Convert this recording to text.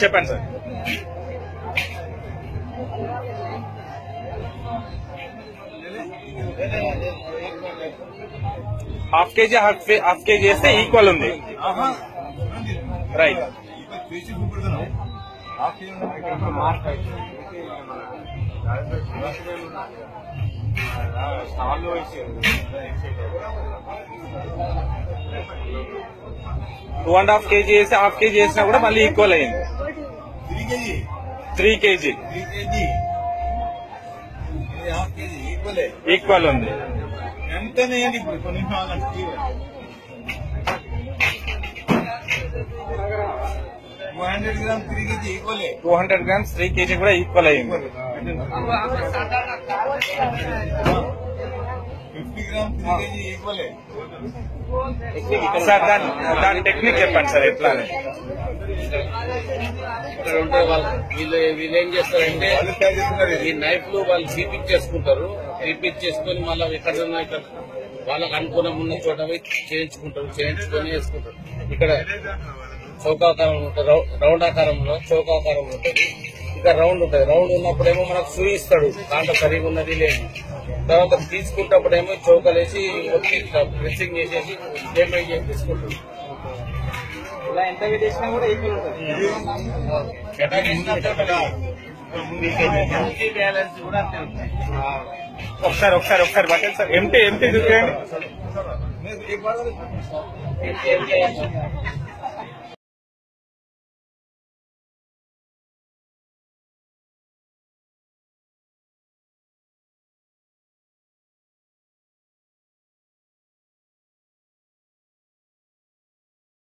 చెప్పండి sir half KG half half KG వేస్తే equal ఉంది right two and half KG వేసి హాఫ్ కేజీ వేసినా కూడా మళ్ళీ ఈక్వల్ అయింది three KG three KG three KG ఇది హాఫ్ కేజీ ఈక్వలే ఈక్వల్ ఉంది ఎంతనే వేయండి ఇప్పుడు కొన్ని నిమిషాలు అంటే two hundred gram three KG ఈక్వలే two hundred grams three KG కూడా ఈక్వల్ అయింది ఫిఫ్టీ గ్రామ్ త్రీ కేజీ ఈక్వలే సార్ దాని దాని టెక్నిక్ చెప్పండి సార్ ఎట్లా అని. ఇక్కడ ఉంటే వాళ్ళు వీళ్ళు వీళ్ళు ఏం చేస్తారంటే వాళ్ళు ప్యాక్ చేస్తున్నారు ఈ నైఫ్ లో వాళ్ళు రీపీట్ చేసుకుంటారు రీపీట్ చేసుకొని మళ్ళీ ఎక్కడన్నా ఇక్కడ వాళ్ళకి అనుకూలం ఉన్న చోట పోయి చేయించుకుంటారు చేయించుకొని వేసుకుంటారు ఇక్కడ చౌకాకారం ఉంటుంది రౌ- రౌండ్ ఆకారంలో చౌకాకారం ఉంటుంది ఇక్కడ రౌండ్ ఉంటుంది రౌండ్ ఉన్నప్పుడేమో మనకు చూయిస్తాడు దాంట్లో సరిగా ఉన్నది లేదు తర్వాత తీసుకుంటప్పుడేమో చౌకలేసి ఒత్తి ఇట్లా ప్రెస్సింగ్ చేసేసి పేమెంట్ చేసి తీసుకుంటాడు బ్యాలెన్స్ కూడా అంతే ఉంటుంది ఒకసారి ఒకసారి ఒకసారి బట్టండి సార్ ఎంటీ ఎంటీ చూపించండి एक बार ఏంటి- ఏంటి-